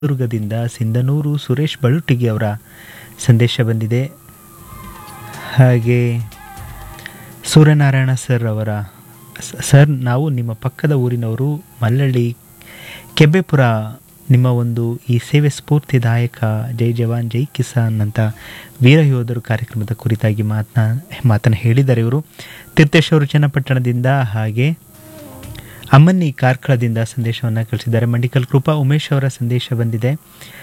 ದುರ್ಗದಿಂದ ಸಿಂಧನೂರು ಸುರೇಶ್ ಬಳುಟಿಗಿ ಅವರ ಸಂದೇಶ ಬಂದಿದೆ ಹಾಗೆ ಸೂರ್ಯನಾರಾಯಣ ಸರ್ ಅವರ ಸ- ಸರ್ ನಾವು ನಿಮ್ಮ ಪಕ್ಕದ ಊರಿನವರು ಮಲ್ಲಳ್ಳಿ ಕೆಬ್ಬೆಪುರ ನಿಮ್ಮ ಒಂದು ಈ ಸೇವೆ ಸ್ಫೂರ್ತಿದಾಯಕ ಜೈ ಜವಾನ್ ಜೈ ಕಿಸಾನ್ ಅಂತ ವೀರ ಯೋಧರು ಕಾರ್ಯಕ್ರಮದ ಕುರಿತಾಗಿ ಮಾತನಾ ಮಾತನ್ನು ಹೇಳಿದ್ದಾರೆ ಇವರು ತೀರ್ಥೇಶ್ವರು ಚನ್ನಪಟ್ಟಣದಿಂದ ಹಾಗೆ ಅಮ್ಮನಿ ಕಾರ್ಕಳದಿಂದ ಸಂದೇಶವನ್ನು ಕಳಿಸಿದ್ದಾರೆ ಮಂಡಿಕಲ್ ಕೃಪಾ ಉಮೇಶ್ ಅವರ ಸಂದೇಶ ಬಂದಿದೆ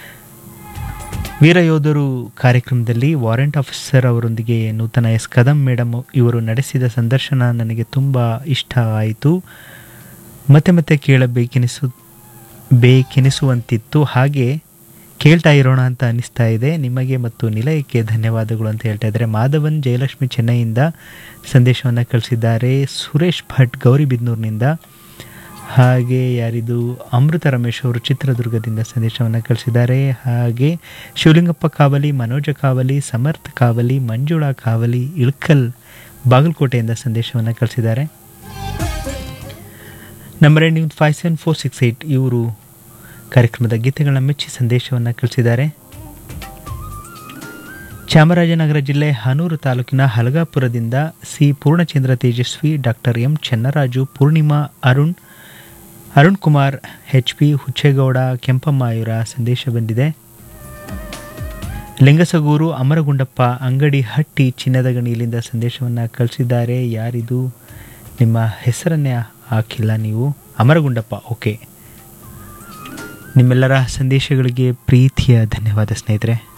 ವೀರಯೋಧರು ಕಾರ್ಯಕ್ರಮದಲ್ಲಿ ವಾರೆಂಟ್ ಆಫೀಸರ್ ಅವರೊಂದಿಗೆ ನೂತನ ಎಸ್ ಕದಂ ಮೇಡಮ್ ಇವರು ನಡೆಸಿದ ಸಂದರ್ಶನ ನನಗೆ ತುಂಬ ಇಷ್ಟ ಆಯಿತು ಮತ್ತೆ ಮತ್ತೆ ಕೇಳಬೇಕೆನಿಸು ಬೇಕೆನಿಸುವಂತಿತ್ತು ಹಾಗೆ ಕೇಳ್ತಾ ಇರೋಣ ಅಂತ ಅನಿಸ್ತಾ ಇದೆ ನಿಮಗೆ ಮತ್ತು ನಿಲಯಕ್ಕೆ ಧನ್ಯವಾದಗಳು ಅಂತ ಹೇಳ್ತಾ ಇದ್ದಾರೆ ಮಾಧವನ್ ಜಯಲಕ್ಷ್ಮಿ ಚೆನ್ನೈಯಿಂದ ಸಂದೇಶವನ್ನು ಕಳಿಸಿದ್ದಾರೆ ಸುರೇಶ್ ಭಟ್ ಗೌರಿಬಿದ್ನೂರಿನಿಂದ ಹಾಗೆ ಯಾರಿದು ಅಮೃತ ರಮೇಶ್ ಅವರು ಚಿತ್ರದುರ್ಗದಿಂದ ಸಂದೇಶವನ್ನು ಕಳಿಸಿದ್ದಾರೆ ಹಾಗೆ ಶಿವಲಿಂಗಪ್ಪ ಕಾವಲಿ ಮನೋಜ ಕಾವಲಿ ಸಮರ್ಥ ಕಾವಲಿ ಮಂಜುಳಾ ಕಾವಲಿ ಇಳ್ಕಲ್ ಬಾಗಲಕೋಟೆಯಿಂದ ಸಂದೇಶವನ್ನು ಕಳಿಸಿದ್ದಾರೆ number ending five seven four six eight ಇವರು ಕಾರ್ಯಕ್ರಮದ ಗೀತೆಗಳನ್ನ ಮೆಚ್ಚಿ ಸಂದೇಶವನ್ನು ಕಳಿಸಿದ್ದಾರೆ ಚಾಮರಾಜನಗರ ಜಿಲ್ಲೆ ಹನೂರು ತಾಲೂಕಿನ ಹಲಗಾಪುರದಿಂದ C Purnachandra Tejaswi doctor M Chennaraju Purnima Arun Arun Kumar H P Huchegowda Kempamma ಇವರ ಸಂದೇಶ ಬಂದಿದೆ ಲಿಂಗಸಗೂರು ಅಮರಗುಂಡಪ್ಪ ಅಂಗಡಿ ಹಟ್ಟಿ ಚಿನ್ನದ ಗಣಿಯಿಂದ ಸಂದೇಶವನ್ನು ಕಳಿಸಿದ್ದಾರೆ ಯಾರಿದು ನಿಮ್ಮ ಹೆಸರನ್ನೇ ಹಾಕಿಲ್ಲ ನೀವು ಅಮರಗುಂಡಪ್ಪ ಓಕೆ ನಿಮ್ಮೆಲ್ಲರ ಸಂದೇಶಗಳಿಗೆ ಪ್ರೀತಿಯ ಧನ್ಯವಾದ ಸ್ನೇಹಿತರೆ